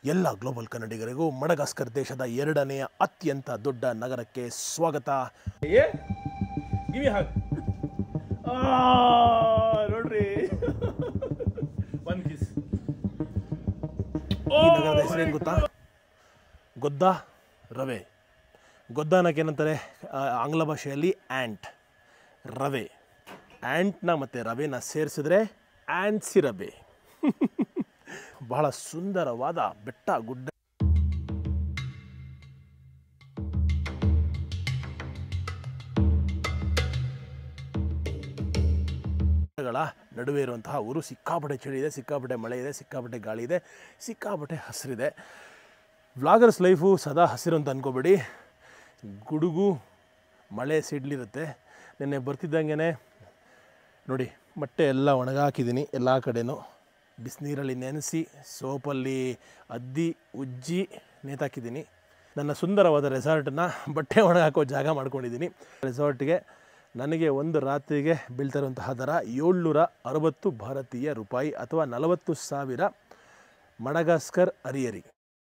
ಎಲ್ಲ global ಕನ್ನಡಿಗರಿಗೂ Madagascar ದೇಶದ ಎರಡನೆಯ ಅತ್ಯಂತ ದೊಡ್ಡ ನಗರಕ್ಕೆ ಸ್ವಾಗತ ನೋಡ್ರಿ ಒನ್ ಕಿಸ್ ಈ ನಗರದ ಹೆಸರೇನು ಗೊತ್ತಾ ಗೊದ್ದ ರವೆ ಗೊದ್ದ ಅನ್ನೋಕೆ ಏನಂತಾರೆ ಆ, ಆಂಗ್ಲ ಭಾಷೆಯಲ್ಲಿ ಆ್ಯಂಟ್ ರವೆ ಆ್ಯಂಟ್ನ ಮತ್ತು ರವೆನ ಸೇರಿಸಿದ್ರೆ ಆ್ಯಂಟ್ಸಿ ರವೆ ಬಹಳ ಸುಂದರವಾದ ಬೆಟ್ಟ ಗುಡ್ಡ ಗಳ ನಡುವೆ ಇರುವಂತಹ ಊರು ಸಿಕ್ಕಾಪಟ್ಟೆ ಚಳಿ ಇದೆ ಸಿಕ್ಕಾಪಟ್ಟೆ ಮಳೆ ಇದೆ ಸಿಕ್ಕಾಪಟ್ಟೆ ಗಾಳಿ ಇದೆ ಸಿಕ್ಕಾಪಟ್ಟೆ ಹಸಿರಿದೆ ವ್ಲಾಗರ್ಸ್ ಲೈಫು ಸದಾ ಹಸಿರು ಅಂತ ಅನ್ಕೋಬೇಡಿ ಗುಡುಗು ಮಳೆ ಸಿಡ್ಲಿರುತ್ತೆ ನಿನ್ನೆ ಬರ್ತಿದ್ದಂಗೆ ನೋಡಿ ಬಟ್ಟೆ ಎಲ್ಲ ಒಣಗಾಕಿದ್ದೀನಿ ಎಲ್ಲ ಕಡೆನೂ ಬಿಸಿನೀರಲ್ಲಿ ನೆನೆಸಿ ಸೋಪಲ್ಲಿ ಅದ್ದಿ ಉಜ್ಜಿ ನೇತಾಕಿದ್ದೀನಿ ನನ್ನ ಸುಂದರವಾದ ರೆಸಾರ್ಟನ್ನು ಬಟ್ಟೆ ಒಣಗಾಕೋ ಜಾಗ ಮಾಡ್ಕೊಂಡಿದ್ದೀನಿ ರೆಸಾರ್ಟ್ಗೆ ನನಗೆ ಒಂದು ರಾತ್ರಿಗೆ ಬೀಳ್ತಾ ಇರುವಂತಹ ದರ ಏಳ್ನೂರ ಅರವತ್ತು ಭಾರತೀಯ ರೂಪಾಯಿ ಅಥವಾ ನಲವತ್ತು ಸಾವಿರ ಮಡಗಾಸ್ಕರ್ ಅರಿಯರಿ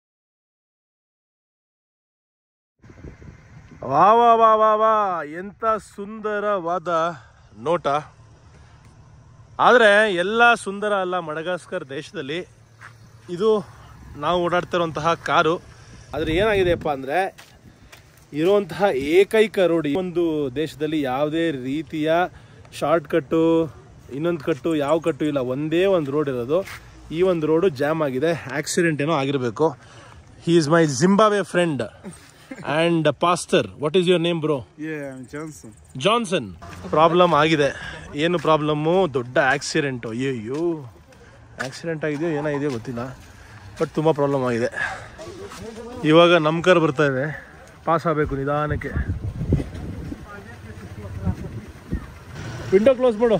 ವಾ ವಾ ವಾ ವಾ ವಾ ಎಂಥ ಸುಂದರವಾದ ನೋಟ ಆದರೆ ಎಲ್ಲ ಸುಂದರ ಅಲ್ಲ ಮಡಗಾಸ್ಕರ್ ದೇಶದಲ್ಲಿ ಇದು ನಾವು ಓಡಾಡ್ತಿರುವಂತಹ ಕಾರು ಆದರೆ ಏನಾಗಿದೆಯಪ್ಪ ಅಂದರೆ ಇರುವಂತಹ ಏಕೈಕ ರೋಡ್ ಈ ಒಂದು ದೇಶದಲ್ಲಿ ಯಾವುದೇ ರೀತಿಯ ಶಾರ್ಟ್ ಕಟ್ಟು ಇನ್ನೊಂದು ಕಟ್ಟು ಯಾವ ಕಟ್ಟು ಇಲ್ಲ ಒಂದೇ ಒಂದು ರೋಡ್ ಇರೋದು ಈ ಒಂದು ರೋಡು ಜಾಮ್ ಆಗಿದೆ ಆಕ್ಸಿಡೆಂಟ್ ಏನೋ ಆಗಿರಬೇಕು he is my Zimbabwe friend and pastor what is your name bro Yeah, I'm Johnson. Johnson problem ಆಗಿದೆ ಏನು ಪ್ರಾಬ್ಲಮ್ಮು ದೊಡ್ಡ ಆಕ್ಸಿಡೆಂಟು ಅಯ್ಯಯ್ಯೋ ಆಕ್ಸಿಡೆಂಟ್ ಆಗಿದೆಯೋ ಏನಾಗಿದೆಯೋ ಗೊತ್ತಿಲ್ಲ ಬಟ್ ತುಂಬ ಪ್ರಾಬ್ಲಮ್ ಆಗಿದೆ ಇವಾಗ ನಮ್ಮ ಕಾರ್ ಬರ್ತಾ ಇದೆ ಪಾಸ್ ಆಗಬೇಕು ನಿಧಾನಕ್ಕೆ ವಿಂಡೋ ಕ್ಲೋಸ್ ಮಾಡು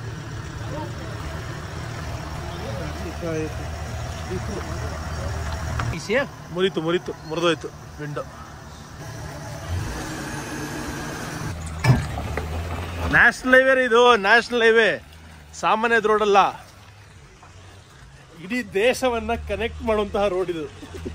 ಮುರಿತು ಮುರಿತು ಮುರಿದೋಯ್ತು ವಿಂಡೋ ನ್ಯಾಷನಲ್ ಹೈವೇ ಇದು ನ್ಯಾಷನಲ್ ಹೈವೇ ಸಾಮಾನ್ಯದ ರೋಡ್ ಅಲ್ಲ ಇಡೀ ದೇಶವನ್ನ ಕನೆಕ್ಟ್ ಮಾಡುವಂತಹ ರೋಡ್ ಇದು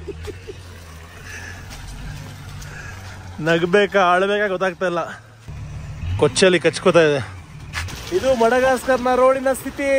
ನಗ್ಬೇಕಾ ಆಳ್ಬೇಕಾ ಗೊತ್ತಾಗ್ತಾ ಇಲ್ಲ ಕೊಚ್ಚಲ್ಲಿ ಕಚ್ಕೋತಾ ಇದೆ ಇದು ಮಡಗಾಸ್ಕರ್ನ ರೋಡಿನ ಸ್ಥಿತಿ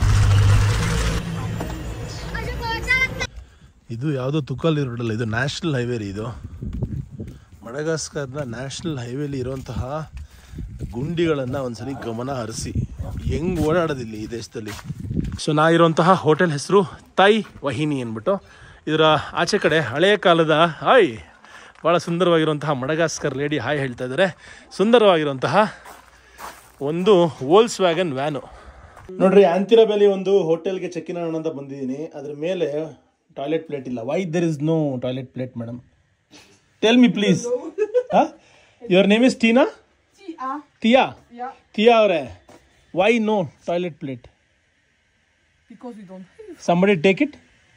ಇದು ಯಾವುದೋ ತುಕಲ್ಲಿ ರೋಡ್ ಅಲ್ಲ ಇದು ನ್ಯಾಷನಲ್ ಹೈವೇ ರೀ ಇದು ಮಡಗಾಸ್ಕರ್ನ ನ್ಯಾಷನಲ್ ಹೈವೇಲಿ ಇರುವಂತಹ ಗುಂಡಿಗಳನ್ನು ಒಂದ್ಸಲಿ ಗಮನ ಹರಿಸಿ ಹೆಂಗ್ ಓಡಾಡೋದಿಲ್ಲ ಈ ದೇಶದಲ್ಲಿ ಸೊ ನಾ ಇರುವಂತಹ ಹೋಟೆಲ್ ಹೆಸರು ತೈ ವಹಿನಿ ಅಂದ್ಬಿಟ್ಟು ಇದರ ಆಚೆ ಕಡೆ ಹಳೆಯ ಕಾಲದ ಹಾಯ್ ಭಾಳ ಸುಂದರವಾಗಿರುವಂತಹ ಮಡಗಾಸ್ಕರ್ ಲೇಡಿ ಹಾಯ್ ಹೇಳ್ತಾ ಇದ್ದಾರೆ ಸುಂದರವಾಗಿರುವಂತಹ ಒಂದು ವೋಲ್ಸ್ ವ್ಯಾಗನ್ ವ್ಯಾನು ನೋಡ್ರಿ ಆಂತಿರಬೆಲಿ ಒಂದು ಹೋಟೆಲ್ಗೆ ಚೆಕ್ ಇನ್ ಅಂತ ಬಂದಿದ್ದೀನಿ ಅದ್ರ ಮೇಲೆ ಟಾಯ್ಲೆಟ್ ಪ್ಲೇಟ್ ಇಲ್ಲ why there is no toilet plate madam tell me please your name is Tina Tia Tia ಅವರೇ why no toilet plate Because we don't have. Somebody take it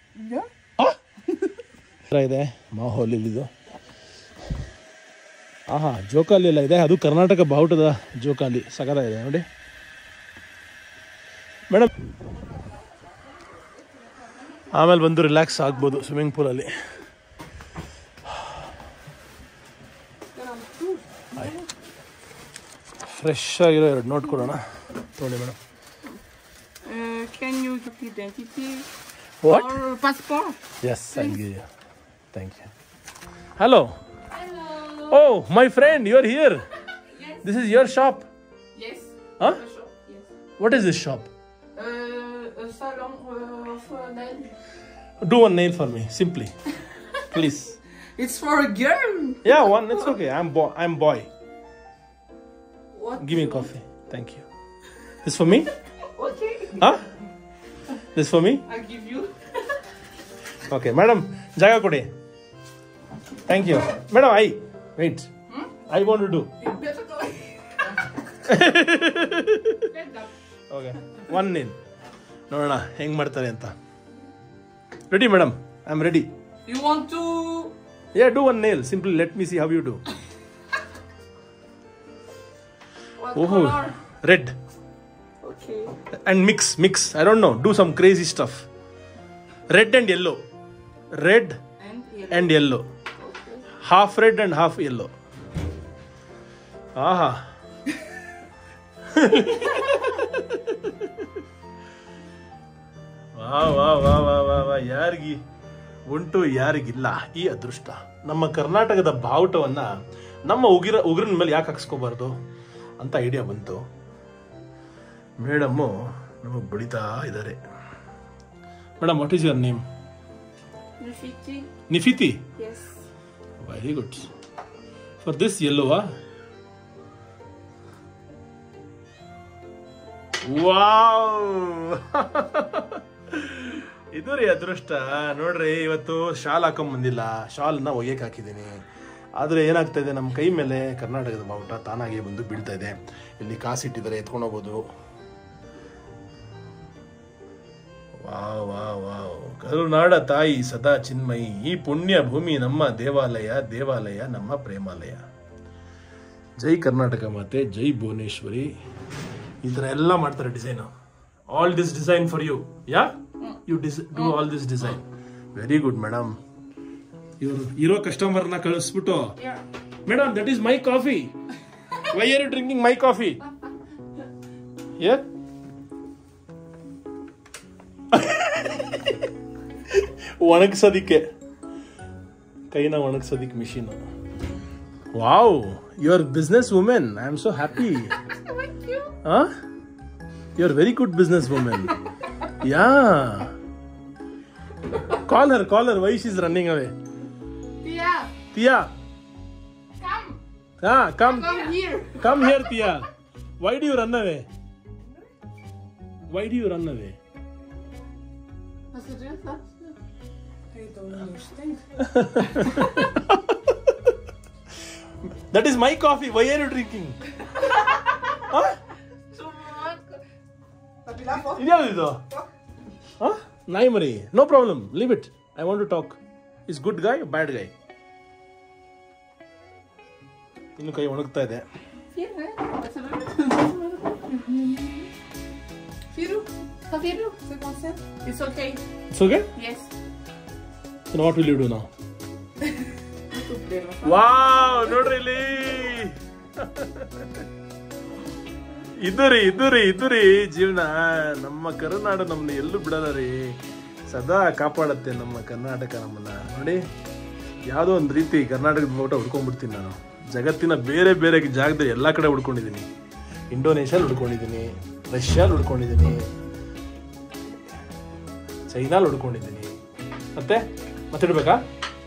Yeah. ಇದೆ ಮಾಹೋಲ್ ಇಲ್ಲಿದು ಆಹಾ ಜೋಕಾಲಿ ಎಲ್ಲ ಇದೆ ಅದು ಕರ್ನಾಟಕ ಬಾವುಟದ ಜೋಕಾಲಿ ಸಗದ ಇದೆ ನೋಡಿ ಮೇಡಮ್ ಆಮೇಲೆ ಬಂದು ರಿಲ್ಯಾಕ್ಸ್ ಆಗ್ಬೋದು ಸ್ವಿಮ್ಮಿಂಗ್ ಪೂಲಲ್ಲಿ ಫ್ರೆಶ್ ಆಗಿರೋ ಎರಡು ನೋಟ್ ಕೊಡೋಣ ತೊಗೊಳ್ಳಿ madam Uh, can you give identity What? or passport? Yes, I'll give you. Thank you. Hello. Hello. Oh, my friend, you're here. Yes. This is your shop. Yes. Huh? A shop, Yes. What is this shop? Uh, a salon uh, for men. Do one nail for me, simply. Please. It's for a girl. Yeah, one. It's okay. I'm boy. I'm boy. What? Give me coffee. Thank you. This for me? Okay. Huh? This for me? I give you. Okay, madam. Jaga kodi. Thank you. Madam, I. Wait. I want to do. You better go. Stand up. Okay one nail ನೋಡೋಣ ಹೆಂಗೆ ಮಾಡ್ತಾರೆ ಅಂತ ready madam I am ready You want to? Yeah do one nail simply let me see how you do What ಓಹೋ color? Red Okay. And mix mix I don't know do some crazy stuff red and yellow red And yellow. And yellow half red and half yellow ಆಹಾ ವಾ ವಾ ವಾ ವಾ ವಾ ವಾ ಯಾರಿಗಿ ಉಂಟು ಯಾರಿಗಿಲ್ಲ ಈ ಅದೃಷ್ಟ ನಮ್ಮ ಕರ್ನಾಟಕದ ಬಾವುಟವನ್ನ ನಮ್ಮ ಉಗಿರ ಉಗುರಿನ ಮೇಲೆ ಯಾಕೆ ಹಾಕ್ಸ್ಕೋಬಾರ್ದು ಅಂತ ಐಡಿಯಾ ಬಂತು ಮೇಡಮ್ಮು ನಮಗೆ ಬಡಿತಾ ಇದ್ದಾರೆ madam what is your name Nifiti. Nifiti Yes. Very good for this ಯೆಲ್ಲೋವಾ ವಾವ್ ಇದು ರೀ ಅದೃಷ್ಟ ನೋಡ್ರಿ ಇವತ್ತು ಶಾಲ್ ಹಾಕೊಂಡ್ ಬಂದಿಲ್ಲ ಶಾಲ್ನ ಒಯ್ಯಕ್ಕೆ ಹಾಕಿದ್ದೀನಿ ಆದರೆ ಏನಾಗ್ತಾ ಇದೆ ನಮ್ಮ ಕೈ ಮೇಲೆ ಕರ್ನಾಟಕದ ಬಾವುಟ ತಾನಾಗೆ ಬಂದು ಬೀಳ್ತಾ ಇದೆ ಇಲ್ಲಿ ಕಾಸಿಟ್ಟಿದ್ದಾರೆ ಎತ್ಕೊಂಡು ಹೋಗ್ಬೋದು ವಾವ್ ವಾವ್ ವಾವ್ ಕರುನಾಡ ತಾಯಿ ಸದಾ ಚಿನ್ಮಯಿ ಈ ಪುಣ್ಯ ಭೂಮಿ ನಮ್ಮ ದೇವಾಲಯ ದೇವಾಲಯ ನಮ್ಮ ಪ್ರೇಮಾಲಯ ಜೈ ಕರ್ನಾಟಕ ಮಾತೆ ಜೈ ಭುವನೇಶ್ವರಿ ಈ ಥರ ಎಲ್ಲ ಮಾಡ್ತಾರೆ design all this design for you yeah you this do all this design very good madam ಇವರು ಇರೋ ಕಸ್ಟಮರ್ನ ಕಳಿಸ್ಬಿಟ್ಟು Yeah. Madam that is my coffee why are you drinking my coffee yeah ಒಣಗ್ಸೋದಿಕ್ಕೆ ಕೈನ ಒಣಗ್ಸೋದಿಕ್ಕೆ machine wow you are business women I am so happy Thank you. You are very good business women yeah call her call her why she is running away Tia, Tia come. ಹಾ come Come here. Come here Tia why do you run away why do you run away Wat is dit? I don't understand. That is my coffee why are you drinking ಇದ್ಯಾವ್ದು ಹ? ನಾಯಿ ಮರಿ no problem leave it I want to talk is good guy bad guy ಇನ್ನು ಕೈ ಒಣಗ್ತಾ ಇದೆ Vier, hè? Wat is dit? Vier? Ga vier doen? C'est bon, c'est? It's okay. It's okay Yes. So what will you do ನಾವು Niet opnemen. Wow ನೋಡ್ರಿ ಇಲ್ಲಿ ಇದು ರೀ ಇದು ರೀ ಇದು ರೀ ಜೀವನ ನಮ್ಮ ಕರುನಾಡು ನಮ್ಮನ್ನ ಎಲ್ಲೂ ಬಿಡಲ್ಲ ರೀ ಸದಾ ಕಾಪಾಡತ್ತೆ ನಮ್ಮ ಕರ್ನಾಟಕ ನಮ್ಮನ್ನ ನೋಡಿ ಯಾವುದೋ ಒಂದು ರೀತಿ ಕರ್ನಾಟಕದ ಬಾವುಟ ಹುಡ್ಕೊಂಡ್ಬಿಡ್ತೀನಿ ನಾನು ಜಗತ್ತಿನ ಬೇರೆ ಬೇರೆ ಜಾಗದಲ್ಲಿ ಎಲ್ಲ ಕಡೆ ಹುಡ್ಕೊಂಡಿದ್ದೀನಿ ಇಂಡೋನೇಷ್ಯಾಲ್ ಹುಡ್ಕೊಂಡಿದ್ದೀನಿ ರಷ್ಯಾಲ್ ಹುಡ್ಕೊಂಡಿದ್ದೀನಿ ಚೈನಾಲ್ ಹುಡ್ಕೊಂಡಿದ್ದೀನಿ ಮತ್ತೆ ಮತ್ತೆ ಇಡ್ಬೇಕಾ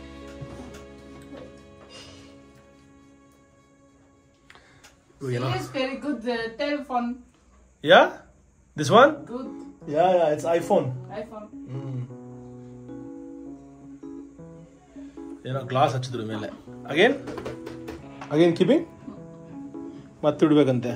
ಏನೋ Yes, very good uh, telephone. Yeah this one Good yeah yeah it's iPhone iPhone. ಏನೋ ಗ್ಲಾಸ್ ಹಚ್ಚಿದ್ರು ಮೇಲೆ ಅಗೇನ್ ಅಗೇನ್ ಕೀಪಿಂಗ್ ಮತ್ತೆ ಇಡ್ಬೇಕಂತೆ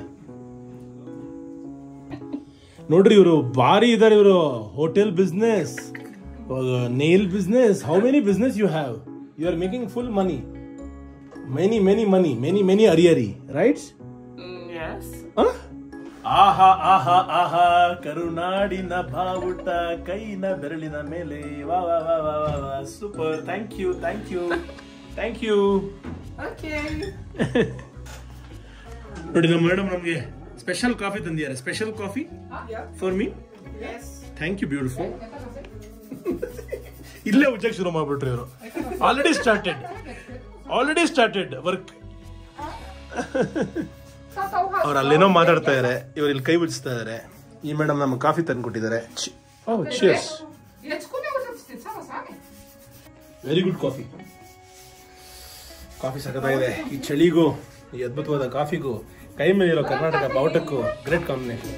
ನೋಡ್ರಿ ಇವರು ಭಾರಿ ಇದಾರೆ ಇವರು hotel business nail business how many business you have you are making full money many many money many many ariary right Mm, yes. ಆಹಾ ಆಹಾ ಆಹಾ ಕರುನಾಡಿನ ಬಾವುಟ ಕೈನ ಬೆರಳಿನ ಮೇಲೆ ವಾ ವಾ ವಾ ವಾ ವಾ ವಾ super thank you thank you thank you Okay. ನೋಡಿ ನಮ್ಮ ಮೇಡಮ್ ನಮಗೆ ಸ್ಪೆಷಲ್ ಕಾಫಿ ತಂದಿದ್ದಾರೆ special coffee Ah, yeah. For me Yes. Thank you beautiful ಇಲ್ಲೇ ಉಜ್ಜಕ್ ಶುರು ಮಾಡ್ಬಿಟ್ರಿ ಇವರು already started already started work Gaat al hard. ಅವ್ರು ಅಲ್ಲೇನೋ ಮಾತಾಡ್ತಾ ಇದಾರೆ ಇವ್ರು ಇಲ್ಲಿ ಕೈ ಬಿಡಿಸ್ತಾ ಇದಾರೆ ಈ ಮೇಡಮ್ ನಮ್ಗೆ ಕಾಫಿ ತಂದು ಕೊಟ್ಟಿದ್ದಾರೆ oh cheers Jetzt kom je eens even samen samen. Very good coffee coffee ಸಖತ್ತಾಗಿದೆ ಈ ಚಳಿಗೂ ಈ ಅದ್ಭುತವಾದ ಕಾಫಿಗೂ ಕೈ ಮೇಲಿರೋ ಕರ್ನಾಟಕ ಬಾವುಟಕ್ಕೂ ಗ್ರೇಟ್ ಕಾಂಬಿನೇಷನ್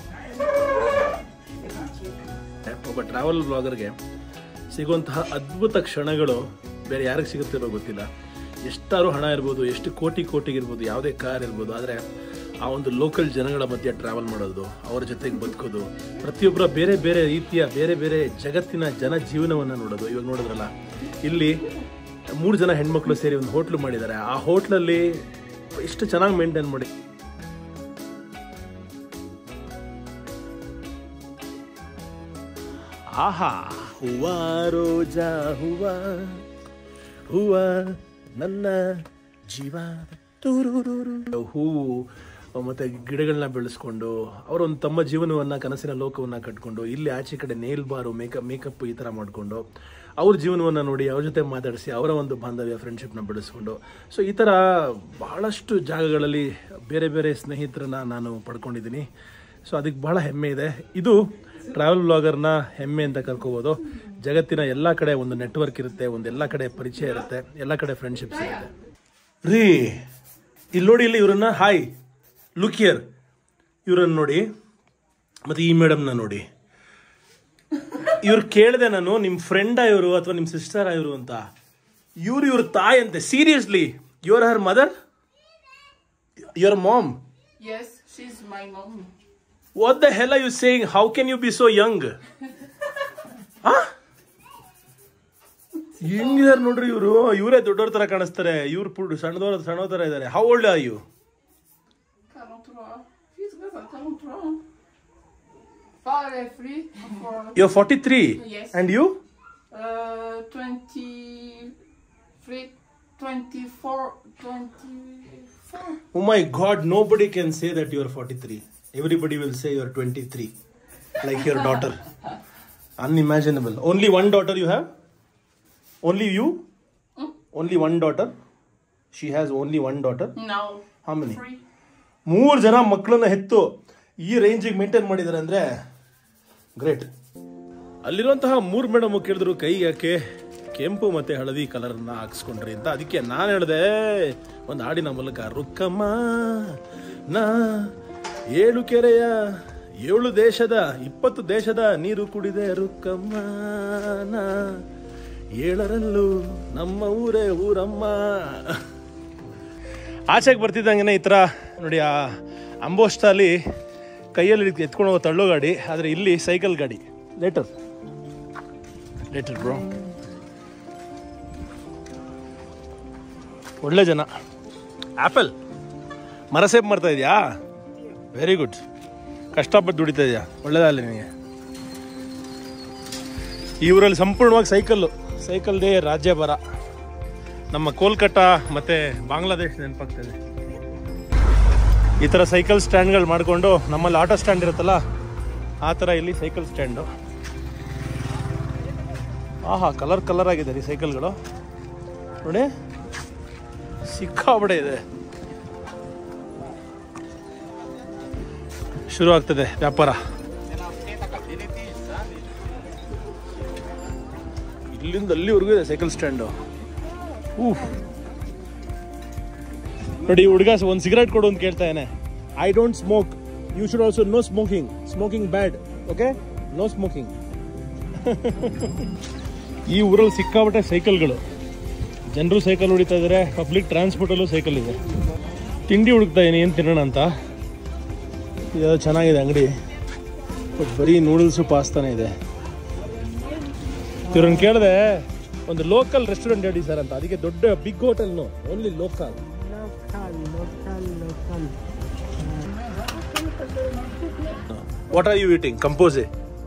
ಒಬ್ಬ ಟ್ರಾವೆಲ್ ಬ್ಲಾಗರ್ಗೆ ಸಿಗುವಂತಹ ಅದ್ಭುತ ಕ್ಷಣಗಳು ಬೇರೆ ಯಾರಿಗೆ ಸಿಗುತ್ತಿರೋ ಗೊತ್ತಿಲ್ಲ ಎಷ್ಟಾರು ಹಣ ಇರ್ಬೋದು ಎಷ್ಟು ಕೋಟಿ ಕೋಟಿಗಿರ್ಬೋದು ಯಾವುದೇ ಕಾರ್ ಇರ್ಬೋದು ಆದರೆ ಆ ಒಂದು ಲೋಕಲ್ ಜನಗಳ ಮಧ್ಯೆ ಟ್ರಾವೆಲ್ ಮಾಡೋದು ಅವರ ಜೊತೆಗೆ ಬದುಕೋದು ಪ್ರತಿಯೊಬ್ಬರ ಬೇರೆ ಬೇರೆ ರೀತಿಯ ಬೇರೆ ಬೇರೆ ಜಗತ್ತಿನ ಜನ ಜೀವನವನ್ನು ನೋಡೋದು ಇವಾಗ ನೋಡಿದ್ರಲ್ಲ ಇಲ್ಲಿ ಮೂರು ಜನ ಹೆಣ್ಮಕ್ಳು ಸೇರಿ ಒಂದು ಹೋಟ್ಲು ಮಾಡಿದ್ದಾರೆ ಆ ಹೋಟ್ಲಲ್ಲಿ ಎಷ್ಟು ಚೆನ್ನಾಗಿ ಮೇಂಟೈನ್ ಮಾಡಿ ಆಹಾ ಹೂವ ರೋಜಾ ಹೂವ ಹೂವ ನನ್ನ ಜೀವ ತುರುರುರು. ಹೂವು ಮತ್ತೆ ಗಿಡಗಳನ್ನ ಬೆಳೆಸ್ಕೊಂಡು ಅವರೊಂದು ತಮ್ಮ ಜೀವನವನ್ನ ಕನಸಿನ ಲೋಕವನ್ನ ಕಟ್ಕೊಂಡು ಇಲ್ಲಿ ಆಚೆ ಕಡೆ ನೇಲ್ ಬಾರು ಮೇಕಪ್ ಮೇಕಪ್ ಈ ಥರ ಮಾಡಿಕೊಂಡು ಅವ್ರ ಜೀವನವನ್ನ ನೋಡಿ ಅವ್ರ ಜೊತೆ ಮಾತಾಡಿಸಿ ಅವರ ಒಂದು ಬಾಂಧವ್ಯ ಫ್ರೆಂಡ್ಶಿಪ್ನ ಬೆಳೆಸ್ಕೊಂಡು ಸೊ ಈ ಥರ ಬಹಳಷ್ಟು ಜಾಗಗಳಲ್ಲಿ ಬೇರೆ ಬೇರೆ ಸ್ನೇಹಿತರನ್ನ ನಾನು ಪಡ್ಕೊಂಡಿದ್ದೀನಿ ಸೊ ಅದಕ್ಕೆ ಬಹಳ ಹೆಮ್ಮೆ ಇದೆ ಇದು ಟ್ರಾವೆಲ್ ಬ್ಲಾಗರ್ನ ಹೆಮ್ಮೆ ಅಂತ ಕರ್ಕೋಬೋದು ಜಗತ್ತಿನ ಎಲ್ಲ ಕಡೆ ಒಂದು ನೆಟ್ವರ್ಕ್ ಇರುತ್ತೆ ಒಂದು ಎಲ್ಲ ಕಡೆ ಪರಿಚಯ ಇರುತ್ತೆ ಎಲ್ಲ ಕಡೆ ಫ್ರೆಂಡ್ಶಿಪ್ಸ್ ಇರುತ್ತೆ ರೀ ಇಲ್ಲಿ ನೋಡಿ ಇಲ್ಲಿ ಇವರನ್ನ ಹಾಯ್ ಲುಕ್ ಹಿಯರ್ ಇವರನ್ನ ನೋಡಿ ಮತ್ತೆ ಈ ಮೇಡಮ್ನ ನೋಡಿ ಇವ್ರು ಕೇಳಿದೆ ನಾನು ನಿಮ್ಮ ಫ್ರೆಂಡಾ ಇವರು ಅಥವಾ ನಿಮ್ಮ ಸಿಸ್ಟರಾ ಇವರು ಅಂತ ಇವ್ರು ಇವ್ರ ತಾಯಿ ಅಂತೆ seriously your her mother your mom Yes, she's my mom. What the hell are you saying how can you be so young ಹೆಂಗಿದಾರೆ ನೋಡ್ರಿ ಇವರು ಇವರೇ ದೊಡ್ಡವ್ರ ತರ ಕಾಣಿಸ್ತಾರೆ ಇವ್ರು ಪುಡ್ ಸಣ್ಣದವ್ರ ಸಣ್ಣ ತರ ಇದಾರೆ how old are you 43. Fiz graça, 43. Fala, é free. For, you forty three Yes. And you uh, 23, 24, 24. Oh my god nobody can say that you are forty three everybody will say you are twenty three like your daughter unimaginable only one daughter you have only you only one daughter she has only one daughter Now, how many free. ಮೂರು ಜನ ಮಕ್ಕಳನ್ನ ಹೆತ್ತು ಈ ರೇಂಜಿಗೆ maintain ಮಾಡಿದ್ದಾರೆ ಅಂದ್ರೆ great ಅಲ್ಲಿರುವಂತಹ ಮೂರು ಮೇಡಮ್ ಕೇಳಿದ್ರು ಕೈ ಯಾಕೆ ಕೆಂಪು ಮತ್ತೆ ಹಳದಿ ಕಲರ್ನ ಹಾಕ್ಸ್ಕೊಂಡ್ರಿ ಅಂತ ಅದಕ್ಕೆ ನಾನು ಹೇಳಿದೆ ಒಂದು ಹಾಡಿನ ಮೂಲಕ ರುಕ್ಕಮ್ಮ ನಾ ಏಳು ಕೆರೆಯ ಏಳು ದೇಶದ ಇಪ್ಪತ್ತು ದೇಶದ ನೀರು ಕುಡಿದೆ ರುಕ್ಕಮ್ಮ ನಾ ಏಳರಲ್ಲೂ ನಮ್ಮ ಊರೇ ಊರಮ್ಮ ಆಚೆಗೆ ಬರ್ತಿದ್ದಂಗೆ ಈ ಥರ ನೋಡಿ ಆ ಅಂಬೋಸ್ಟಲ್ಲಿ ಕೈಯಲ್ಲಿ ಎತ್ಕೊಂಡು ಹೋಗೋ ತಳ್ಳೋ ಗಾಡಿ ಆದರೆ ಇಲ್ಲಿ ಸೈಕಲ್ ಗಾಡಿ ಲೇಟರ್ ಲೇಟರ್ ಬ್ರೋ ಒಳ್ಳೆ ಜನ ಆ್ಯಪಲ್ ಮರ ಸೇಬ್ ಮಾಡ್ತಾ ಇದೆಯಾ ವೆರಿ ಗುಡ್ ಕಷ್ಟಪಟ್ಟು ದುಡಿತಾ ಇದೆಯಾ ಒಳ್ಳೇದಲ್ಲ ನಿನಗೆ ಈ ಊರಲ್ಲಿ ಸಂಪೂರ್ಣವಾಗಿ ಸೈಕಲ್ಲು ಸೈಕಲ್ದೇ ರಾಜ್ಯ ಬರ ನಮ್ಮ ಕೋಲ್ಕತ್ತಾ ಮತ್ತೆ ಬಾಂಗ್ಲಾದೇಶ ನೆನಪಾಗ್ತದೆ ಈ ಥರ ಸೈಕಲ್ ಸ್ಟ್ಯಾಂಡ್ಗಳು ಮಾಡಿಕೊಂಡು ನಮ್ಮಲ್ಲಿ ಆಟೋ ಸ್ಟ್ಯಾಂಡ್ ಇರುತ್ತಲ್ಲ ಆ ಥರ ಇಲ್ಲಿ ಸೈಕಲ್ ಸ್ಟ್ಯಾಂಡು ಆಹಾ ಕಲರ್ ಕಲರ್ ಆಗಿದೆ ರೀ ಸೈಕಲ್ಗಳು ನೋಡಿ ಸಿಕ್ಕಾಬಡೆ ಇದೆ ಶುರು ಆಗ್ತದೆ ವ್ಯಾಪಾರ ಇಲ್ಲಿಂದ ಅಲ್ಲಿವರೆಗೂ ಇದೆ ಸೈಕಲ್ ಸ್ಟ್ಯಾಂಡು ಊಹ್ ನೋಡಿ ಹುಡುಗ ಒಂದು ಸಿಗರೇಟ್ ಕೊಡು ಅಂತ ಕೇಳ್ತಾ ಇದ್ದಾನೆ I don't smoke you should also no smoking smoking bad okay no smoking ಈ ಊರಲ್ಲಿ ಸಿಕ್ಕಾಪಟ್ಟೆ ಸೈಕಲ್ಗಳು ಜನರು ಸೈಕಲ್ ಹೊಡಿತಾ ಇದ್ದಾರೆ ಪಬ್ಲಿಕ್ ಟ್ರಾನ್ಸ್ಪೋರ್ಟಲ್ಲೂ ಸೈಕಲ್ ಇದೆ ತಿಂಡಿ ಹುಡುಕ್ತಾ ಇದೀನಿ ಏನು ತಿನ್ನೋಣ ಅಂತ ಇದು ಚೆನ್ನಾಗಿದೆ ಅಂಗಡಿ ಬಟ್ ಬರೀ ನೂಡಲ್ಸು ಪಾಸ್ತಾನೆ ಇದೆ ಇವ್ರನ್ನ ಕೇಳಿದೆ ಒಂದು ಲೋಕಲ್ ರೆಸ್ಟೋರೆಂಟ್ ಹೇಳಿ ಸರ್ ಅಂತ ಅದಕ್ಕೆ ದೊಡ್ಡ ಬಿಗ್ ಹೋಟೆಲ್ನು only local what are you eating ಕಂಪೋಸೆ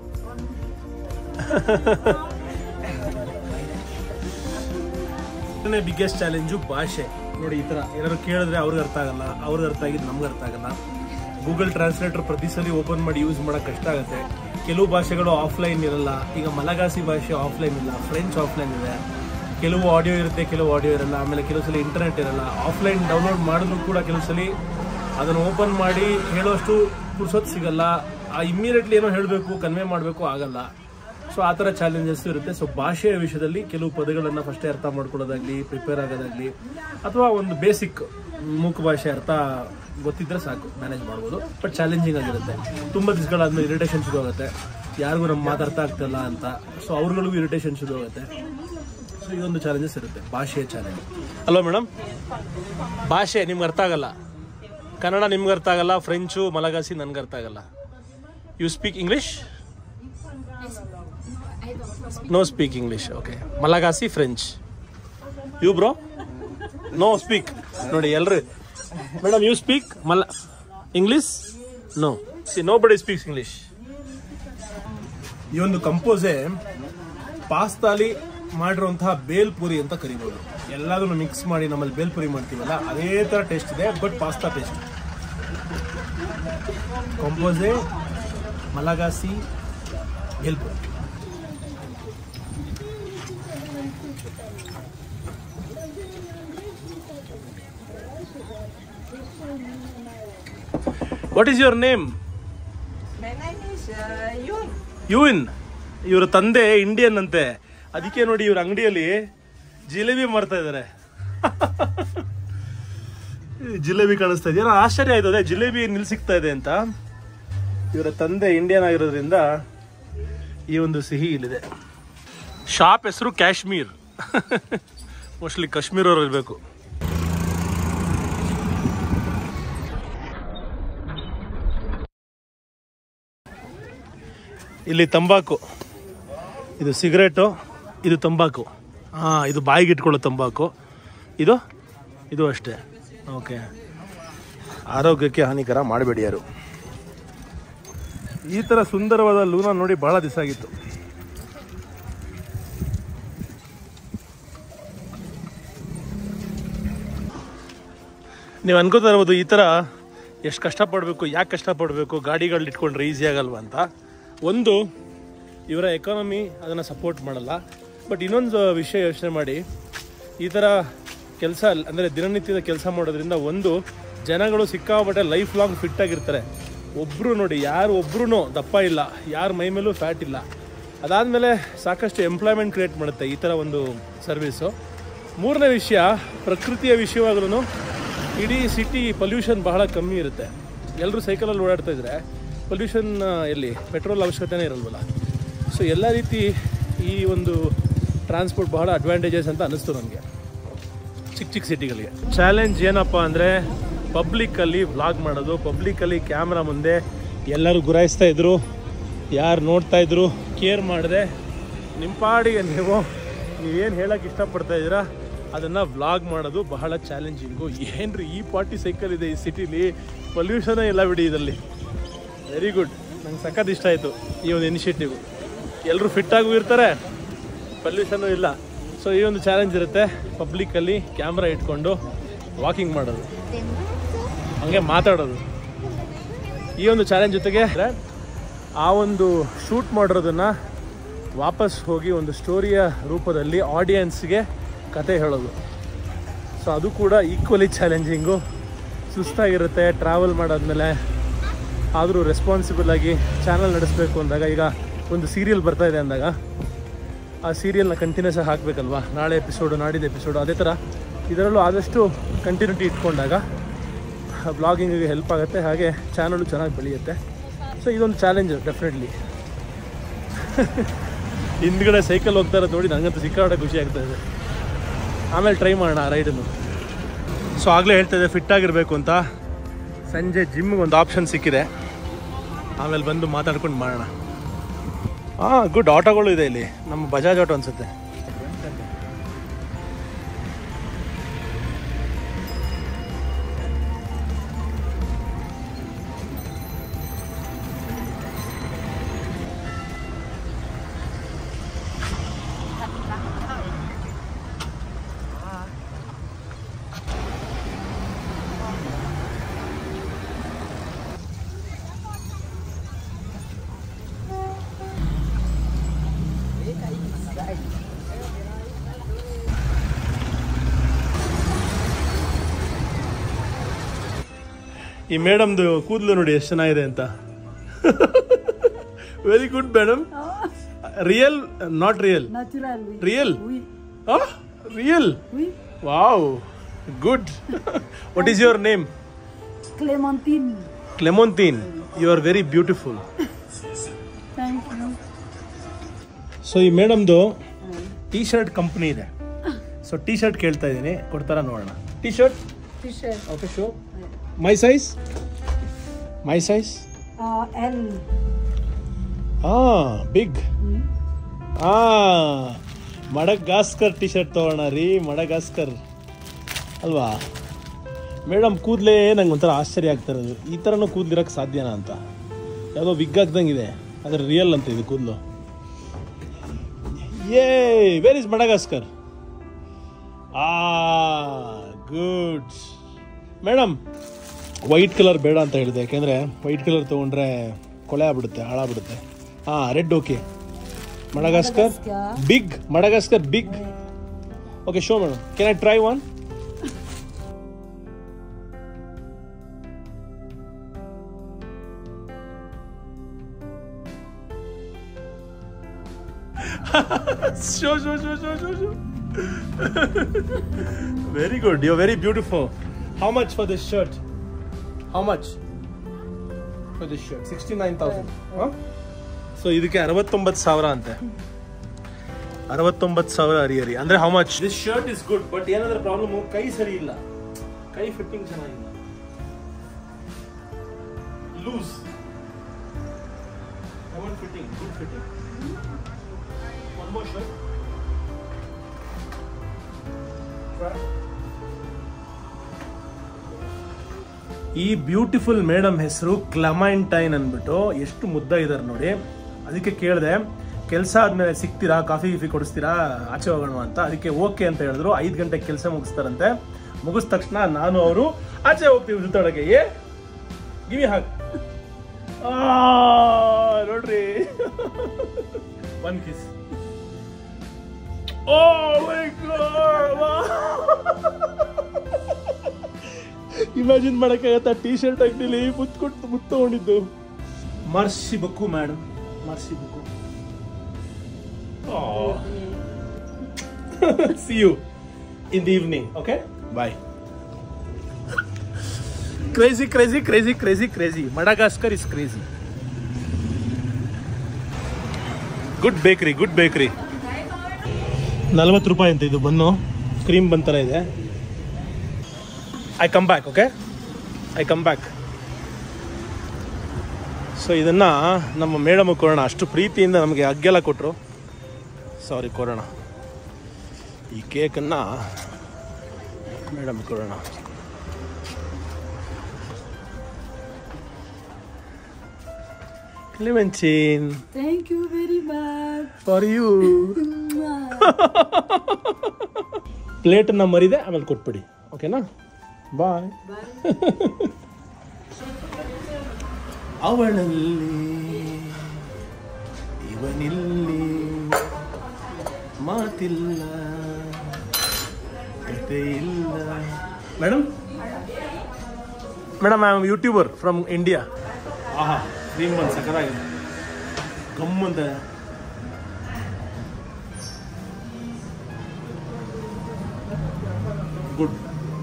ಬಿಗ್ಗೆಸ್ಟ್ ಚಾಲೆಂಜು ಭಾಷೆ ನೋಡಿ ಈ ಥರ ಏನಾದ್ರು ಕೇಳಿದ್ರೆ ಅವ್ರಿಗೆ ಅರ್ಥ ಆಗಲ್ಲ ಅವ್ರಿಗೆ ಅರ್ಥ ಆಗಿದ್ದು ನಮ್ಗೆ ಅರ್ಥ ಆಗಲ್ಲ ಗೂಗಲ್ ಟ್ರಾನ್ಸ್ಲೇಟರ್ ಪ್ರತಿ ಸಲ ಓಪನ್ ಮಾಡಿ ಯೂಸ್ ಮಾಡೋಕೆ ಕಷ್ಟ ಆಗುತ್ತೆ ಕೆಲವು ಭಾಷೆಗಳು ಆಫ್ಲೈನ್ ಇರಲ್ಲ ಈಗ ಮಲಗಾಸಿ ಭಾಷೆ ಆಫ್ಲೈನ್ ಇಲ್ಲ ಫ್ರೆಂಚ್ ಆಫ್ಲೈನ್ ಇದೆ ಕೆಲವು ಆಡಿಯೋ ಇರುತ್ತೆ ಕೆಲವು ಆಡಿಯೋ ಇರಲ್ಲ ಆಮೇಲೆ ಕೆಲವು ಸಲ ಇಂಟರ್ನೆಟ್ ಇರಲ್ಲ ಆಫ್ಲೈನ್ ಡೌನ್ಲೋಡ್ ಮಾಡಿದ್ರು ಕೂಡ ಕೆಲವು ಸಲ ಅದನ್ನು ಓಪನ್ ಮಾಡಿ ಹೇಳೋಷ್ಟು ಪುರ್ಸೊತ್ತು ಸಿಗಲ್ಲ ಆ ಇಮ್ಮಿಡಿಯೇಟ್ಲಿ ಏನೋ ಹೇಳಬೇಕು ಕನ್ವೆ ಮಾಡಬೇಕು ಆಗಲ್ಲ ಸೊ ಆ ಥರ ಚಾಲೆಂಜಸ್ ಇರುತ್ತೆ ಸೊ ಭಾಷೆಯ ವಿಷಯದಲ್ಲಿ ಕೆಲವು ಪದಗಳನ್ನು ಫಸ್ಟೇ ಅರ್ಥ ಮಾಡ್ಕೊಳ್ಳೋದಾಗ್ಲಿ ಪ್ರಿಪೇರ್ ಆಗೋದಾಗ್ಲಿ ಅಥವಾ ಒಂದು ಬೇಸಿಕ್ ಮೂಕ ಭಾಷೆ ಅರ್ಥ ಗೊತ್ತಿದ್ರೆ ಸಾಕು ಮ್ಯಾನೇಜ್ ಮಾಡ್ಬೋದು ಬಟ್ ಚಾಲೆಂಜಿಂಗ್ ಆಗಿರುತ್ತೆ ತುಂಬ ದಿವಸಗಳಾದ್ಮೇಲೆ ಇರಿಟೇಷನ್ ಶುರು ಆಗುತ್ತೆ ಯಾರಿಗೂ ನಮ್ಮ ಮಾತು ಅರ್ಥ ಆಗ್ತಿಲ್ಲ ಅಂತ ಸೊ ಅವ್ರುಗಳಿಗೂ ಇರಿಟೇಷನ್ ಶುರು ಆಗುತ್ತೆ ಸೊ ಇದೊಂದು ಚಾಲೆಂಜಸ್ ಇರುತ್ತೆ ಭಾಷೆಯ ಚಾಲೆಂಜ್ ಅಲ್ವಾ ಮೇಡಮ್ ಭಾಷೆ ನಿಮ್ಗೆ ಅರ್ಥ ಆಗಲ್ಲ ಕನ್ನಡ ನಿಮ್ಗೆ ಅರ್ಥ ಆಗಲ್ಲ ಫ್ರೆಂಚು ಮಲಗಾಸಿ ನನ್ಗೆ ಅರ್ಥ ಆಗಲ್ಲ you speak English no speak English okay Malagasy French you bro no speak ನೋಡಿ ಎಲ್ರು ಮೇಡಮ್ ಯು ಸ್ಪೀಕ್ ಮಲ English no see nobody speaks English ಈ ಒಂದು ಕಂಪೋಸೆ ಪಾಸ್ತಾಲಿ ಮಾಡಿರುವಂತಹ ಬೇಲ್ಪುರಿ ಅಂತ ಕರಿಬೋದು ಎಲ್ಲದನ್ನು ಮಿಕ್ಸ್ ಮಾಡಿ ನಮ್ಮಲ್ಲಿ ಬೇಲ್ಪುರಿ ಮಾಡ್ತೀವಲ್ಲ ಅದೇ ಥರ ಟೇಸ್ಟ್ ಇದೆ ಬಟ್ ಪಾಸ್ತಾ ಟೇಸ್ಟ್ ಕಂಪೋಸೆ Malagasy bhelpuri what is your name My name is uh, Yun. ಯುವಿನ್ ಇವರ ತಂದೆ ಇಂಡಿಯನ್ ಅಂತೆ ಅದಕ್ಕೆ ನೋಡಿ ಇವ್ರ ಅಂಗಡಿಯಲ್ಲಿ ಜಿಲೇಬಿ ಮಾಡ್ತಾ ಇದ್ದಾರೆ ಜಿಲೇಬಿ ಕಾಣಿಸ್ತಾ ಇದೆಯಾ ನಾನು ಆಶ್ಚರ್ಯ ಆಯ್ತು ಅದೇ ಜಿಲೇಬಿ ನಿಲ್ ಸಿಗ್ತಾ ಇದೆ ಅಂತ ಇವರ ತಂದೆ ಇಂಡಿಯನ್ ಆಗಿರೋದ್ರಿಂದ ಈ ಒಂದು ಸಿಹಿ ಇಲ್ಲಿದೆ ಶಾಪ್ ಹೆಸರು ಕಾಶ್ಮೀರ್ ಮೋಸ್ಟ್ಲಿ ಕಾಶ್ಮೀರ್ ಅವ್ರು ಇರಬೇಕು ಇಲ್ಲಿ ತಂಬಾಕು ಇದು ಸಿಗರೇಟು ಇದು ತಂಬಾಕು ಹಾಂ ಇದು ಬಾಯಿಗೆ ಇಟ್ಕೊಳ್ಳೋ ತಂಬಾಕು ಇದು ಇದು ಅಷ್ಟೇ ಓಕೆ ಆರೋಗ್ಯಕ್ಕೆ ಹಾನಿಕರ ಮಾಡಬೇಡಿ ಯಾರು ಈ ಥರ ಸುಂದರವಾದ ಲೂನ ನೋಡಿ ಭಾಳ ದಿವಸ ಆಗಿತ್ತು ನೀವು ಅನ್ಕೋತಾ ಇರ್ಬೋದು ಈ ಥರ ಎಷ್ಟು ಕಷ್ಟಪಡಬೇಕು ಯಾಕೆ ಕಷ್ಟಪಡಬೇಕು ಗಾಡಿಗಳು ಇಟ್ಕೊಂಡ್ರೆ ಈಸಿ ಆಗಲ್ವಾ ಅಂತ ಒಂದು ಇವರ ಎಕಾನಮಿ ಅದನ್ನು ಸಪೋರ್ಟ್ ಮಾಡಲ್ಲ ಬಟ್ ಇನ್ನೊಂದು ವಿಷಯ ಯೋಚನೆ ಮಾಡಿ ಈ ಥರ ಕೆಲಸ ಅಂದರೆ ದಿನನಿತ್ಯದ ಕೆಲಸ ಮಾಡೋದ್ರಿಂದ ಒಂದು ಜನಗಳು ಸಿಕ್ಕಾಪಟ್ಟೆ ಲೈಫ್ ಲಾಂಗ್ ಫಿಟ್ ಆಗಿರ್ತಾರೆ ಒಬ್ಬರು ನೋಡಿ ಯಾರು ಒಬ್ರು ದಪ್ಪ ಇಲ್ಲ ಯಾರ ಮೈ ಮೇಲೂ ಫ್ಯಾಟ್ ಇಲ್ಲ ಅದಾದಮೇಲೆ ಸಾಕಷ್ಟು ಎಂಪ್ಲಾಯ್ಮೆಂಟ್ ಕ್ರಿಯೇಟ್ ಮಾಡುತ್ತೆ ಈ ಥರ ಒಂದು ಸರ್ವಿಸು ಮೂರನೇ ವಿಷಯ ಪ್ರಕೃತಿಯ ವಿಷಯವಾಗ್ಲೂ ಇಡೀ ಸಿಟಿ ಪೊಲ್ಯೂಷನ್ ಬಹಳ ಕಮ್ಮಿ ಇರುತ್ತೆ ಎಲ್ಲರೂ ಸೈಕಲಲ್ಲಿ ಓಡಾಡ್ತಾ ಇದ್ರೆ ಪೊಲ್ಯೂಷನ್ ಎಲ್ಲಿ ಪೆಟ್ರೋಲ್ ಅವಶ್ಯಕತೆನೇ ಇರಲ್ವಲ್ಲ ಸೊ ಎಲ್ಲ ರೀತಿ ಈ ಒಂದು ಟ್ರಾನ್ಸ್ಪೋರ್ಟ್ ಬಹಳ ಅಡ್ವಾಂಟೇಜಸ್ ಅಂತ ಅನ್ನಿಸ್ತು ನನಗೆ ಚಿಕ್ಕ ಚಿಕ್ಕ ಸಿಟಿಗಳಿಗೆ ಚಾಲೆಂಜ್ ಏನಪ್ಪ ಅಂದರೆ ಪಬ್ಲಿಕ್ಕಲ್ಲಿ ವ್ಲಾಗ್ ಮಾಡೋದು ಪಬ್ಲಿಕ್ಕಲ್ಲಿ ಕ್ಯಾಮ್ರಾ ಮುಂದೆ ಎಲ್ಲರೂ ಗುರಾಯಿಸ್ತಾ ಇದ್ರು ಯಾರು ನೋಡ್ತಾ ಇದ್ರು ಕೇರ್ ಮಾಡದೆ ನಿಮ್ಮ ಪಾಡಿಗೆ ನೀವು ನೀವೇನು ಹೇಳಕ್ಕೆ ಇಷ್ಟಪಡ್ತಾ ಇದ್ದೀರಾ ಅದನ್ನು ವ್ಲಾಗ್ ಮಾಡೋದು ಬಹಳ ಚಾಲೆಂಜಿಂಗು ಏನ್ರಿ ಈ ಪಾರ್ಟಿ ಸೈಕಲ್ ಇದೆ ಈ ಸಿಟಿಲಿ ಪೊಲ್ಯೂಷನೇ ಇಲ್ಲ ಬಿಡಿ ಇದರಲ್ಲಿ ವೆರಿ ಗುಡ್ ನಂಗೆ ಸಖತ್ ಇಷ್ಟ ಆಯಿತು ಈ ಒಂದು ಇನಿಷಿಯೇಟಿವ್ ಎಲ್ಲರೂ ಫಿಟ್ಟಾಗೂ ಇರ್ತಾರೆ ಪೊಲ್ಯೂಷನ್ನು ಇಲ್ಲ ಸೊ ಈ ಒಂದು ಚಾಲೆಂಜ್ ಇರುತ್ತೆ ಪಬ್ಲಿಕ್ಕಲ್ಲಿ ಕ್ಯಾಮ್ರಾ ಇಟ್ಕೊಂಡು ವಾಕಿಂಗ್ ಮಾಡೋದು ಹಂಗೆ ಮಾತಾಡೋದು ಈ ಒಂದು ಚಾಲೆಂಜ್ ಜೊತೆಗೆ ಆ ಒಂದು ಶೂಟ್ ಮಾಡಿರೋದನ್ನು ವಾಪಸ್ ಹೋಗಿ ಒಂದು ಸ್ಟೋರಿಯ ರೂಪದಲ್ಲಿ ಆಡಿಯನ್ಸ್ಗೆ ಕತೆ ಹೇಳೋದು ಸೊ ಅದು ಕೂಡ ಈಕ್ವಲಿ ಚಾಲೆಂಜಿಂಗು ಸುಸ್ತಾಗಿರುತ್ತೆ ಟ್ರಾವೆಲ್ ಮಾಡಾದ್ಮೇಲೆ ಆದರೂ ರೆಸ್ಪಾನ್ಸಿಬಲ್ ಆಗಿ ಚಾನಲ್ ನಡೆಸಬೇಕು ಅಂದಾಗ ಈಗ ಒಂದು ಸೀರಿಯಲ್ ಬರ್ತಾ ಇದೆ ಅಂದಾಗ ಆ ಸೀರಿಯಲ್ನ ಕಂಟಿನ್ಯೂಸ್ ಆಗಿ ಹಾಕಬೇಕಲ್ವಾ ನಾಳೆ ಎಪಿಸೋಡು ನಾಡಿದ ಎಪಿಸೋಡು ಅದೇ ಥರ ಇದರಲ್ಲೂ ಆದಷ್ಟು ಕಂಟಿನ್ಯೂಟಿ ಇಟ್ಕೊಂಡಾಗ ಬ್ಲಾಗಿಂಗಿಗೆ ಹೆಲ್ಪ್ ಆಗುತ್ತೆ ಹಾಗೆ ಚಾನಲು ಚೆನ್ನಾಗಿ ಬೆಳೆಯುತ್ತೆ ಸೊ ಇದೊಂದು ಚಾಲೆಂಜ್ ಡೆಫಿನೆಟ್ಲಿ ಹಿಂದ್ಗಡೆ ಸೈಕಲ್ ಹೋಗ್ತಾ ಇರೋದು ನೋಡಿ ನನಗಂತೂ ಸಿಕ್ಕಾಪಟ್ಟೆ ಖುಷಿ ಆಗ್ತಾ ಇದೆ ಆಮೇಲೆ ಟ್ರೈ ಮಾಡೋಣ ಆ ರೈಡನ್ನು ಸೊ ಆಗಲೇ ಹೇಳ್ತಾ ಇದ್ದೆ ಫಿಟ್ ಆಗಿರಬೇಕು ಅಂತ ಸಂಜೆ ಜಿಮ್ಗೆ ಒಂದು ಆಪ್ಷನ್ ಸಿಕ್ಕಿದೆ ಆಮೇಲೆ ಬಂದು ಮಾತಾಡ್ಕೊಂಡು ಮಾಡೋಣ ಹಾಂ ಗುಡ್ ಆಟೋಗಳು ಇದೆ ಇಲ್ಲಿ ನಮ್ಮ ಬಜಾಜ್ ಆಟೋ ಅನ್ಸುತ್ತೆ ಈ ಮೇಡಮ್ದು ಕೂದಲು ನೋಡಿ ಎಷ್ಟು ಚೆನ್ನಾಗಿದೆ ಅಂತ very good madam real not real Naturel, oui. Real Oui, real oui. Wow good what is your name Clémentine. Clementine you are very beautiful Thank you. So ಈ ಮೇಡಮ್ದು ಟೀ ಶರ್ಟ್ ಕಂಪ್ನಿ ಇದೆ ಸೊ ಟೀ ಶರ್ಟ್ ಕೇಳ್ತಾ ಇದ್ದೀನಿ ಕೊಡ್ತಾರ ನೋಡೋಣ T-shirt T-shirt. Okay show my size my size Uh, L. ಹಾ big ಆ Madagascar T-shirt ತಗೋಣ ರೀ ಮಡಗಾಸ್ಕರ್ ಅಲ್ವಾ ಮೇಡಮ್ ಕೂದಲೇ ನಂಗೆ ಒಂಥರ ಆಶ್ಚರ್ಯ ಆಗ್ತಾ ಇರೋದು ಈ ಥರನೂ ಕೂದಲಿರೋಕ್ಕೆ ಸಾಧ್ಯನಾ ಅಂತ ಯಾವುದೋ ವಿಗ್ ಆಗ್ದಂಗಿದೆ ಆದರೆ ರಿಯಲ್ ಅಂತ ಇದು ಕೂದಲು ಯೇ ವೇರ್ ಇಸ್ ಮಡಗಾಸ್ಕರ್ ಆ ಗುಡ್ ಮೇಡಮ್ ವೈಟ್ ಕಲರ್ ಬೇಡ ಅಂತ ಹೇಳಿದೆ ಯಾಕೆಂದರೆ ವೈಟ್ ಕಲರ್ ತೊಗೊಂಡ್ರೆ ಕೊಳೆ ಆಗ್ಬಿಡುತ್ತೆ ಹಾಳಾಗ್ಬಿಡುತ್ತೆ ಹಾಂ red okay Madagascar Madagascar. Big Madagascar big okay show madam can I try one show, show, show, show, show, show. very good. You're very beautiful. How much for this shirt? How much for this shirt? Sixty-nine thousand. Huh? So ಇದಕ್ಕೆ ಅರವತ್ತೊಂಬತ್ತು ಸಾವಿರ ಅಂತೆ ಅರವತ್ತೊಂಬತ್ತು ಸಾವಿರ ಹರಿಹರಿ ಅಂದ್ರೆ how much this shirt is good but ಏನಾದ್ರೆ problem ಕೈ ಸರಿ ಇಲ್ಲ ಕೈ ಫಿಟ್ಟಿಂಗ್ ಚೆನ್ನಾಗಿಲ್ಲ loose fitting good fitting One more shirt. Try. ಈ ಬ್ಯೂಟಿಫುಲ್ ಮೇಡಮ್ ಹೆಸರು ಕ್ಲಮೈಂಟೈನ್ ಅಂದ್ಬಿಟ್ಟು ಎಷ್ಟು ಮುದ್ದ ಇದ್ದಾರೆ ನೋಡಿ ಅದಕ್ಕೆ ಕೇಳಿದೆ ಕೆಲಸ ಆದ್ಮೇಲೆ ಸಿಗ್ತೀರಾ ಕಾಫಿ ಗಿಫಿ ಕೊಡಿಸ್ತೀರಾ ಆಚೆ ಹೋಗೋಣ ಅಂತ ಅದಕ್ಕೆ ಓಕೆ ಅಂತ ಹೇಳಿದ್ರು ಐದು ಗಂಟೆಗೆ ಕೆಲಸ ಮುಗಿಸ್ತಾರಂತೆ ಮುಗಿದ ತಕ್ಷಣ ನಾನು ಅವರು ಆಚೆ ಹೋಗ್ತೀವಿ ಸುತ್ತಾಡಕ್ಕೆ ಏ ಗಿವಿ ಹಾಕ್ ಆ, ನೋಡ್ರಿ one kiss oh my god imagine ಮಾಡಕ್ಕಾಗತ್ತ ಟೀ ಶರ್ಟ್ ಹಾಕ್ತಿಲಿ ಮುತ್ತು ಕೊಟ್ಟು ಮುತ್ತು ತಗೊಂಡಿದ್ದು ಮರ್ಸಿ ಬಕ್ಕು ಮೇಡಮ್ ಮರ್ಸಿ ಬಕ್ಕು see you in the evening okay bye crazy crazy crazy crazy crazy Madagascar is crazy good bakery good bakery ನಲ್ವತ್ತು ರೂಪಾಯಿ ಅಂತ ಇದು ಬನ್ನು ಕ್ರೀಮ್ ಬನ್ ಥರ ಇದೆ I come back okay I come back so ಇದನ್ನು ನಮ್ಮ ಮೇಡಮ್ ಕೊಡೋಣ ಅಷ್ಟು ಪ್ರೀತಿಯಿಂದ ನಮಗೆ ಅಗ್ಗೆಲ್ಲ ಕೊಟ್ಟರು ಸಾರಿ ಕೊಡೋಣ ಈ ಕೇಕನ್ನು ಮೇಡಮ್ ಕೊಡೋಣ Clementine Thank you very much. For you Mwah. ಪ್ಲೇಟನ್ನು ಮರಿದೆ ಆಮೇಲೆ ಕೊಟ್ಬಿಡಿ ಓಕೆನಾ ಬಾಯ್ ಅವಳಲ್ಲಿ ಇವನಿಲ್ಲಿ ಮಾತಿಲ್ಲ ಕತೆ ಇಲ್ಲ madam madam I am YouTuber from India ಆಹಾ ಕ್ರೀಮ್ ಬಂದು ಸಕ್ಕದಾಗಿದೆ ಗಮ್ಮಂತ ಗುಡ್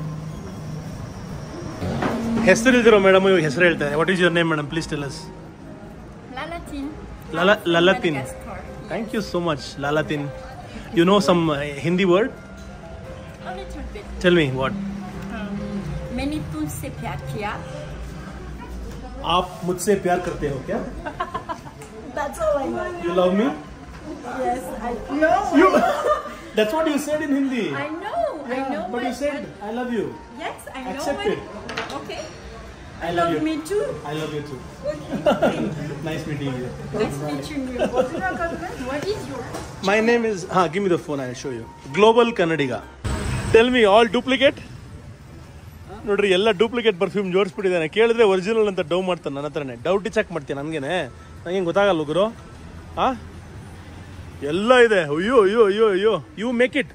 ಹೆಸರು ಇಲ್ದಿರೋ ಮೇಡಮ್ ಇವಾಗ ಹೆಸರು ಹೇಳ್ತಾರೆ what is your name madam please tell us Lalatine. Lala, Lalatin. Madagascar. Thank you so much, Lalatin. You know some uh, Hindi word? A little bit. Tell me what. Many poules se pia pia. आप मुझसे प्यार करते हो क्या? That's all I know. You love me? Yes, I know. You. That's what you said in Hindi. I know. I know. But you said I love you. Yes, I know. Accept what- it. Okay. I Love love you. me too. I love you too. Okay. Nice meeting you. nice meeting you. what is your My name is. Ha, give me the phone. I'll show you. Global Kannadiga. Tell me all duplicate. ನೋಡ್ರಿ ಎಲ್ಲ duplicate perfume ಜೋಡಿಸ್ಬಿಟ್ಟಿದ್ದಾನೆ ಕೇಳಿದ್ರೆ original ಅಂತ ಡೌ ಮಾಡ್ತಾನೆ ನನ್ನ ಹತ್ರನೇ ಡೌಟಿ check ಮಾಡ್ತೀನಿ ನನಗೇನೆ ನನಗೆ ಗೊತ್ತಾಗಲ್ಲ ಗುರು ಆ ಎಲ್ಲ ಇದೆ ಅಯ್ಯೋ ಅಯ್ಯೋ ಅಯ್ಯೋ ಅಯ್ಯೋ you make it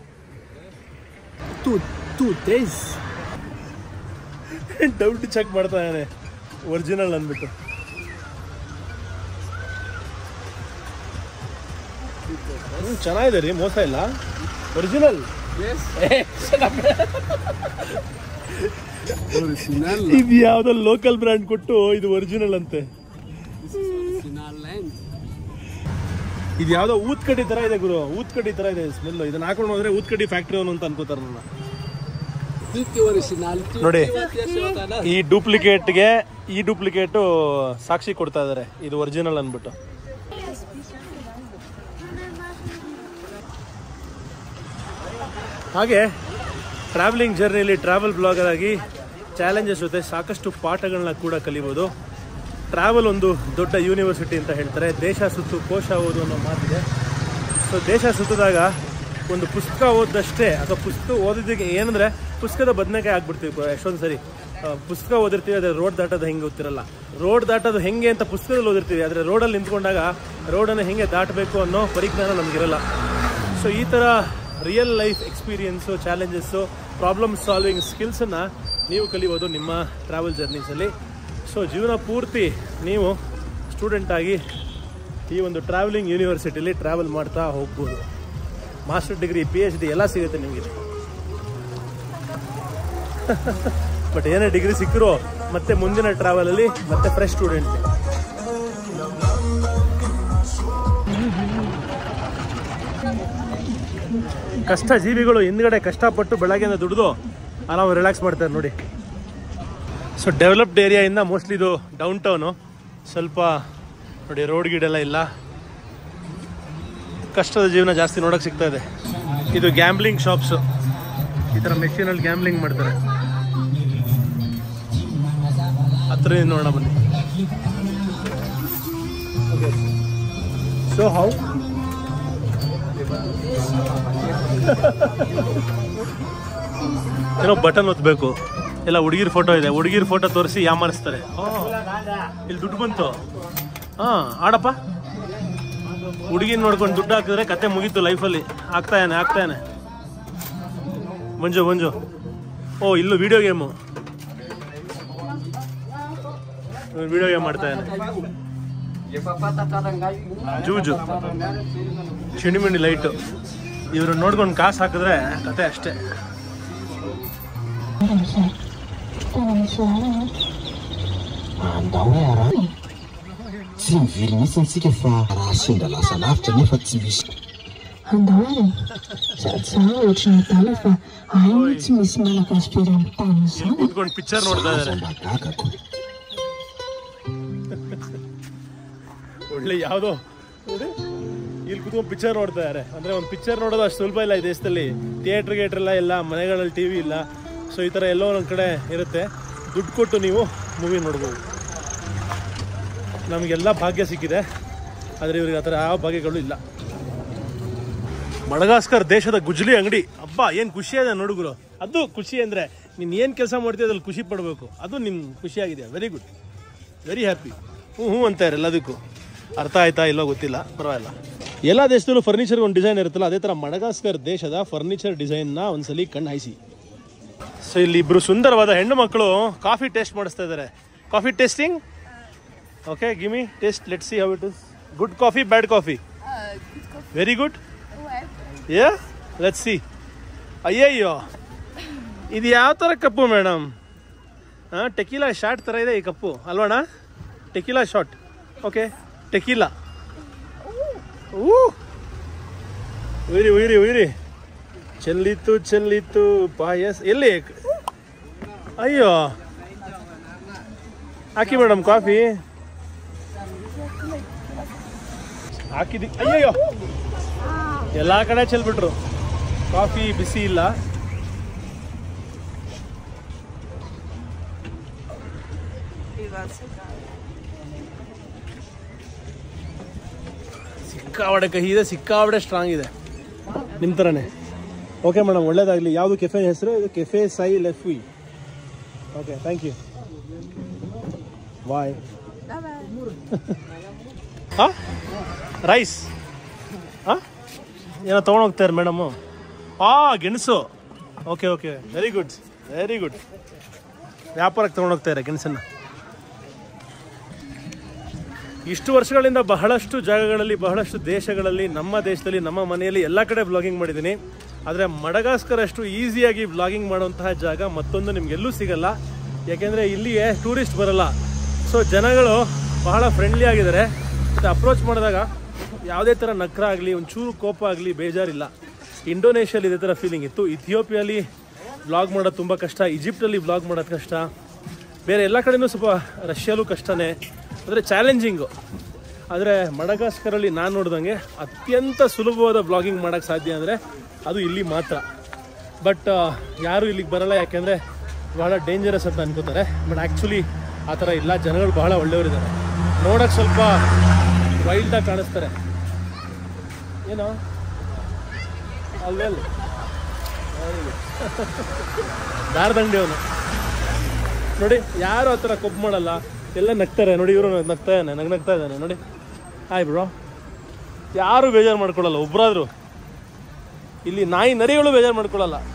two two days ಡೌಟಿ ಚೆಕ್ ಮಾಡ್ತಾ ಇದ್ದಾನೆ ಒರಿಜಿನಲ್ ಅಂದ್ಬಿಟ್ಟು ಹ್ಮ್, ಚೆನ್ನಾಗಿದೆ ರೀ ಮೋಸ ಇಲ್ಲ ಒರಿಜಿನಲ್ Original. ಇದು ಯಾವ್ದೋ ಲೋಕಲ್ ಬ್ರ್ಯಾಂಡ್ ಕೊಟ್ಟು ಇದು ಒರಿಜಿನಲ್ ಅಂತೆ Original line. ಇದು ಯಾವ್ದೋ ಊತ್ಕಡ್ಡಿ ತರ ಇದೆ ಗುರು ಊತ್ಕಡ್ಡಿ ತರ ಇದೆ ಸ್ಮೆಲ್ ಇದನ್ನ ಹಾಕೊಂಡು ಹೋದ್ರೆ ಊತ್ಕಡ್ಡಿ ಫ್ಯಾಕ್ಟ್ರಿ ಅವನು ಅಂತ ಅನ್ಕೋತಾರ ನನ್ನ Fifty originality. ನೋಡಿ. ಇವತ್ತು ಹೋದಲ್ಲ? ಈ ಡೂಪ್ಲಿಕೇಟ್ಗೆ ಈ ಡೂಪ್ಲಿಕೇಟು ಸಾಕ್ಷಿ ಕೊಡ್ತಾ ಇದಾರೆ ಇದು ಒರಿಜಿನಲ್ ಅಂದ್ಬಿಟ್ಟು ಹಾಗೆ ಟ್ರಾವೆಲಿಂಗ್ ಜರ್ನಿಲಿ ಟ್ರಾವೆಲ್ ಬ್ಲಾಗರ್ ಆಗಿ ಚಾಲೆಂಜಸ್ ಜೊತೆ ಸಾಕಷ್ಟು ಪಾಠಗಳನ್ನ ಕೂಡ ಕಲಿಬೋದು ಟ್ರಾವೆಲ್ ಒಂದು ದೊಡ್ಡ ಯೂನಿವರ್ಸಿಟಿ ಅಂತ ಹೇಳ್ತಾರೆ ದೇಶ ಸುತ್ತು ಕೋಶ ಓದು ಅನ್ನೋ ಮಾತಿದೆ ಸೊ ದೇಶ ಸುತ್ತಿದಾಗ ಒಂದು ಪುಸ್ತಕ ಓದಷ್ಟೇ ಅಥವಾ ಪುಸ್ತಕ ಓದಿದ್ದಕ್ಕೆ ಏನಂದರೆ ಪುಸ್ತಕದ ಬದನೆಕಾಯಿ ಆಗ್ಬಿಡ್ತೀವಿ ಎಷ್ಟೊಂದು ಸರಿ ಆ, ಪುಸ್ತಕ ಓದಿರ್ತೀವಿ ಆದರೆ ರೋಡ್ ದಾಟೋದು ಹೆಂಗೆ ಗೊತ್ತಿರಲ್ಲ ರೋಡ್ ದಾಟೋದು ಹೆಂಗೆ ಅಂತ ಪುಸ್ತಕದಲ್ಲಿ ಓದಿರ್ತೀವಿ ಆದರೆ ರೋಡಲ್ಲಿ ನಿಂತ್ಕೊಂಡಾಗ ರೋಡನ್ನು ಹೆಂಗೆ ದಾಟಬೇಕು ಅನ್ನೋ ಪರಿಜ್ಞಾನ ನಮಗಿರಲ್ಲ ಸೊ ಈ ಥರ real life experience challenges problem solving ಸ್ಕಿಲ್ಸನ್ನು ನೀವು ಕಲಿಬೋದು ನಿಮ್ಮ ಟ್ರಾವೆಲ್ ಜರ್ನೀಸಲ್ಲಿ ಸೊ ಜೀವನ ಪೂರ್ತಿ ನೀವು ಸ್ಟೂಡೆಂಟಾಗಿ ಈ ಒಂದು ಟ್ರಾವೆಲಿಂಗ್ ಯೂನಿವರ್ಸಿಟಿಲಿ ಟ್ರಾವೆಲ್ ಮಾಡ್ತಾ ಹೋಗ್ಬೋದು master degree P H D ಎಲ್ಲ ಸಿಗುತ್ತೆ ನಿಮಗೆ ಬಟ್ ಏನೇ ಡಿಗ್ರಿ ಸಿಕ್ಕರೂ ಮತ್ತೆ ಮುಂದಿನ ಟ್ರಾವೆಲಲ್ಲಿ ಮತ್ತೆ ಫ್ರೆಶ್ ಸ್ಟೂಡೆಂಟ್ ಕಷ್ಟ ಜೀವಿಗಳು ಹಿಂದ್ಗಡೆ ಕಷ್ಟಪಟ್ಟು ಬೆಳಗ್ಗೆಯಿಂದ ದುಡಿದು ಆರಾಮ ರಿಲ್ಯಾಕ್ಸ್ ಮಾಡ್ತಾರೆ ನೋಡಿ ಸೊ ಡೆವಲಪ್ಡ್ ಏರಿಯಾಯಿಂದ ಮೋಸ್ಟ್ಲಿ ಇದು ಡೌನ್ ಟೌನು ಸ್ವಲ್ಪ ನೋಡಿ ರೋಡ್ ಗೀಡೆಲ್ಲ ಇಲ್ಲ ಕಷ್ಟದ ಜೀವನ ಜಾಸ್ತಿ ನೋಡೋಕೆ ಸಿಗ್ತಾ ಇದೆ ಇದು ಗ್ಯಾಮ್ಲಿಂಗ್ ಶಾಪ್ಸು ಈ ಥರ ಮೆಷಿನಲ್ಲಿ ಗ್ಯಾಮ್ಲಿಂಗ್ ಮಾಡ್ತಾರೆ ಹತ್ರ ನೋಡೋಣ ಬನ್ನಿ ಸೊ ಹೌ ಏನೋ ಬಟನ್ ಒತ್ತಬೇಕು ಎಲ್ಲ ಹುಡುಗಿರ್ ಫೋಟೋ ಇದೆ ಹುಡುಗಿರ್ ಫೋಟೋ ತೋರಿಸಿ ಯಾಮಾರಿಸ್ತಾರೆ ಆ, ಇಲ್ಲಿ ದುಡ್ಡು ಬಂತು ಹಾ ಆಡಪ್ಪ ಹುಡುಗಿನ ನೋಡ್ಕೊಂಡು ದುಡ್ಡು ಹಾಕಿದ್ರೆ ಕತೆ ಮುಗೀತು ಲೈಫಲ್ಲಿ ಆಗ್ತಾಯಾನೆ ಆಗ್ತಾಯಾನೆ ಮಂಜು ಮಂಜು ಓ ಇಲ್ಲೂ ವಿಡಿಯೋ ಗೇಮು ವಿಡಿಯೋ ಗೇಮ್ ಮಾಡ್ತಾ ಇದ್ದಾನೆ ಜೂಜು ಚಿಣಿಮಿಣಿ ಲೈಟು ಇವರು ನೋಡ್ಕೊಂಡು ಕಾಸು ಹಾಕಿದ್ರೆ ಕತೆ ಅಷ್ಟೇ andao e ara tsy mivery mihitsy ntsika fa raha sendra lasa lavitra nefa tsy misy andao ary zaza ohatra ny dala fa ay ny tsy misy malagasy very amin'ny tany izany ಕೂತ್ಕೊಂಡು picture ನೋಡ್ತಾ ಇದ್ದಾರೆ mbagagako ಒಳ್ಳೆ ಯಾವುದೋ ನೋಡಿ ಇಲ್ಲಿ ಕೂತ್ಕೊಂಡು picture ನೋಡ್ತಾ ಇದ್ದಾರೆ ಅಂದರೆ ಒಂದು ಪಿಕ್ಚರ್ ನೋಡೋದು ಅಷ್ಟು ಸುಲಭ ಇಲ್ಲ ಈ ದೇಶದಲ್ಲಿ ಥಿಯೇಟ್ರ್ ಗೇಟ್ರ್ ಎಲ್ಲ ಇಲ್ಲ ಮನೆಗಳಲ್ಲಿ ಟಿ ವಿ ಇಲ್ಲ ಸೊ ಈ ಥರ ಎಲ್ಲೋ ಒಂದು ಕಡೆ ಇರುತ್ತೆ ದುಡ್ಡು ಕೊಟ್ಟು ನೀವು ಮೂವಿ ನೋಡ್ಬೋದು ನಮಗೆಲ್ಲ ಭಾಗ್ಯ ಸಿಕ್ಕಿದೆ ಆದರೆ ಇವ್ರಿಗೆ ಆ ಥರ ಯಾವ ಭಾಗ್ಯಗಳು ಇಲ್ಲ ಮಡಗಾಸ್ಕರ್ ದೇಶದ ಗುಜ್ಲಿ ಅಂಗಡಿ ಅಬ್ಬ ಏನು ಖುಷಿ ಇದೆ ನೋಡುಗರು ಅದು ಖುಷಿ ಅಂದರೆ ನೀನು ಏನು ಕೆಲಸ ಮಾಡ್ತೀಯ ಅದ್ರಲ್ಲಿ ಖುಷಿ ಪಡಬೇಕು ಅದು ನಿಮ್ಮ ಖುಷಿಯಾಗಿದೆ ವೆರಿ ಗುಡ್ ವೆರಿ ಹ್ಯಾಪಿ ಹ್ಞೂ ಹ್ಞೂ ಅಂತಾರೆ ಎಲ್ಲದಕ್ಕೂ ಅರ್ಥ ಆಯ್ತಾ ಇಲ್ಲೋ ಗೊತ್ತಿಲ್ಲ ಪರವಾಗಿಲ್ಲ ಎಲ್ಲ ದೇಶದಲ್ಲೂ ಫರ್ನಿಚರ್ ಒಂದು ಡಿಸೈನ್ ಇರುತ್ತಲ್ಲ ಅದೇ ಥರ ಮಡಗಾಸ್ಕರ್ ದೇಶದ ಫರ್ನಿಚರ್ ಡಿಸೈನ್ನ ಒಂದ್ಸಲಿ ಕಣ್ಣು ಹಾಯಿಸಿ ಸೊ ಇಲ್ಲಿ ಇಬ್ಬರು ಸುಂದರವಾದ ಹೆಣ್ಣು ಮಕ್ಕಳು ಕಾಫಿ ಟೇಸ್ಟ್ ಮಾಡಿಸ್ತಾ ಇದ್ದಾರೆ coffee tasting okay gimme taste let see how it is good coffee bad coffee very good yeah let see ಅಯ್ಯಯ್ಯೋ ಇದು ಯಾವ ಥರ ಕಪ್ಪು ಮೇಡಮ್ ಹಾಂ ಟೆಕಿಲಾ ಶಾರ್ಟ್ ಥರ ಇದೆ ಈ ಕಪ್ಪು ಅಲ್ವಣ್ಣ ಟೆಕಿಲಾ ಶಾರ್ಟ್ ಓಕೆ ಟೆಕಿಲಾ ಊ ಉಯ್ರಿ ಉಯ್ರಿ ಉಯ್ರಿ ಚೆಲ್ಲಿತ್ತು ಚೆಲ್ಲಿತ್ತು ಪಾಯಸ್ ಎಲ್ಲಿ ಅಯ್ಯೋ ಹಾಕಿ ಮೇಡಮ್ ಕಾಫಿ ಹಾಕಿದಿ ಅಯ್ಯಯ್ಯೋ ಎಲ್ಲ ಕಡೆ ಚೆಲ್ಬಿಟ್ರು ಕಾಫಿ ಬಿಸಿ ಇಲ್ಲ ಸಿಕ್ಕಾಬಡೆ ಕಹಿ ಇದೆ ಸಿಕ್ಕಾಬಡೆ ಸ್ಟ್ರಾಂಗ್ ಇದೆ ನಿಮ್ಮ ಥರನೇ ಓಕೆ ಮೇಡಮ್ ಒಳ್ಳೇದಾಗಲಿ ಯಾವುದು ಕೆಫೆ ಹೆಸರು ಇದು ಕೆಫೆ ಸೈ ಲೆಫ್ವಿ ಓಕೆ ಥ್ಯಾಂಕ್ ಯು ಬಾಯ್ ಹಾಂ ರೈಸ್ ಹಾಂ ಏನೋ ತೊಗೊಂಡೋಗ್ತಾರೆ ಮೇಡಮು ಆ ಗೆಣಸು okay okay very good very good ವ್ಯಾಪಾರಕ್ಕೆ ತೊಗೊಂಡೋಗ್ತಾರೆ ಗೆಣಸನ್ನು ಇಷ್ಟು ವರ್ಷಗಳಿಂದ ಬಹಳಷ್ಟು ಜಾಗಗಳಲ್ಲಿ ಬಹಳಷ್ಟು ದೇಶಗಳಲ್ಲಿ ನಮ್ಮ ದೇಶದಲ್ಲಿ ನಮ್ಮ ಮನೆಯಲ್ಲಿ ಎಲ್ಲ ಕಡೆ ಬ್ಲಾಗಿಂಗ್ ಮಾಡಿದ್ದೀನಿ ಆದರೆ ಮಡಗಾಸ್ಕರ್ ಅಷ್ಟು ಈಸಿಯಾಗಿ ಬ್ಲಾಗಿಂಗ್ ಮಾಡುವಂತಹ ಜಾಗ ಮತ್ತೊಂದು ನಿಮಗೆಲ್ಲೂ ಸಿಗಲ್ಲ ಯಾಕೆಂದರೆ ಇಲ್ಲಿಗೆ ಟೂರಿಸ್ಟ್ ಬರಲ್ಲ ಸೊ ಜನಗಳು ಬಹಳ ಫ್ರೆಂಡ್ಲಿ ಆಗಿದ್ದಾರೆ ಮತ್ತು ಅಪ್ರೋಚ್ ಮಾಡಿದಾಗ ಯಾವುದೇ ಥರ ನಕ್ರ ಆಗಲಿ ಒಂಚೂರು ಕೋಪ ಆಗಲಿ ಬೇಜಾರಿಲ್ಲ ಇಂಡೋನೇಷ್ಯಲ್ಲಿ ಇದೇ ಥರ ಫೀಲಿಂಗ್ ಇತ್ತು ಇಥಿಯೋಪಿಯಲ್ಲಿ ಬ್ಲಾಗ್ ಮಾಡೋದು ತುಂಬ ಕಷ್ಟ ಈಜಿಪ್ಟಲ್ಲಿ ಬ್ಲಾಗ್ ಮಾಡೋದು ಕಷ್ಟ ಬೇರೆ ಎಲ್ಲ ಕಡೆನೂ ಸ್ವಲ್ಪ ರಷ್ಯಾಲೂ ಕಷ್ಟನೇ ಅಂದರೆ ಚಾಲೆಂಜಿಂಗು ಆದರೆ ಮಡಗಾಸ್ಕರಲ್ಲಿ ನಾನು ನೋಡ್ದಂಗೆ ಅತ್ಯಂತ ಸುಲಭವಾದ ಬ್ಲಾಗಿಂಗ್ ಮಾಡೋಕ್ಕೆ ಸಾಧ್ಯ ಅಂದರೆ ಅದು ಇಲ್ಲಿ ಮಾತ್ರ ಬಟ್ ಯಾರು ಇಲ್ಲಿಗೆ ಬರಲ್ಲ ಯಾಕೆಂದರೆ ಬಹಳ ಡೇಂಜರಸ್ ಅಂತ ಅನ್ಕೋತಾರೆ ಬಟ್ ಆ್ಯಕ್ಚುಲಿ ಆ ಥರ ಇಲ್ಲ ಜನಗಳು ಬಹಳ ಒಳ್ಳೆಯವರಿದ್ದಾರೆ ನೋಡೋಕ್ಕೆ ಸ್ವಲ್ಪ ವೈಲ್ಡಾಗಿ ಕಾಣಿಸ್ತಾರೆ ಏನೋ ಅಲ್ವಲ್ಲಿ ದಾರದಂಡಿ ಅವನು ನೋಡಿ ಯಾರು ಆ ಥರ ಕೊಬ್ಬು ಮಾಡಲ್ಲ ಎಲ್ಲ ನಗ್ತಾರೆ ನೋಡಿ ಇವರು ನಗ್ತಾ ಇದ್ದಾನೆ ನಗ್ ನಗ್ತಾ ಇದ್ದಾನೆ ನೋಡಿ ಹಾಯ್ ಬ್ರೋ ಯಾರು ಬೇಜಾರು ಮಾಡ್ಕೊಳ್ಳಲ್ಲ ಒಬ್ಬರಾದ್ರು ಇಲ್ಲಿ ನಾಯಿ ನರಿಗಳು ಬೇಜಾರು ಮಾಡ್ಕೊಳ್ಳಲ್ಲ